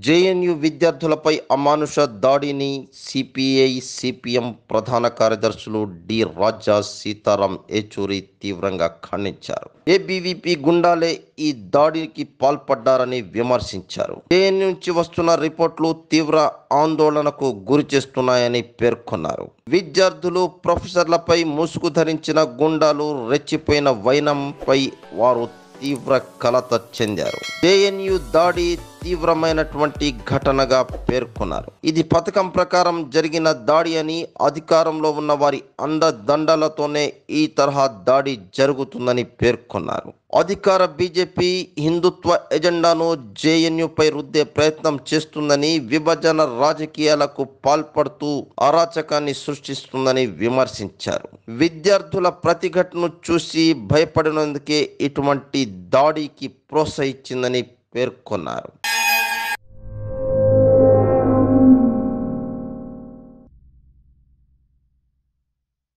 JNU విద్యార్థులపై అమానుష దాడిని CPI CPM ప్రధాన కార్యదర్శులు డి రాజా సీతారాం ఏచూరి తీవ్రంగా ఖండించారు ఏబీవీపీ గుండాలే ఈ దాడికి పాల్పడ్డారని విమర్శించారు జేఎన్యు నుంచి వస్తున్న రిపోర్ట్లు తీవ్ర ఆందోళనకు గురి చేస్తున్నాయని పేర్కొన్నారు విద్యార్థులు ప్రొఫెసర్లపై ముసుగు ధరించిన గుండాలు రెచ్చిపోయిన వైనంపై వారు తీవ్ర కలత చెందారు జేఎన్యు దాడి తీవ్రమైనటువంటి ఘటనగా పేర్కొన్నారు ఇది పథకం ప్రకారం జరిగిన దాడి అని అధికారంలో ఉన్న వారి అండదండలతోనే ఈ తరహా దాడి జరుగుతుందని పేర్కొన్నారు అధికార బీజేపీ హిందుత్వ ఎజెండాను జేఎన్యుపై రుద్దే ప్రయత్నం చేస్తుందని విభజన రాజకీయాలకు పాల్పడుతూ అరాచకాన్ని సృష్టిస్తుందని విమర్శించారు విద్యార్థుల ప్రతిఘటనను చూసి భయపడినందుకే ఇటువంటి దాడికి ప్రోత్సహించిందని పేర్కొన్నారు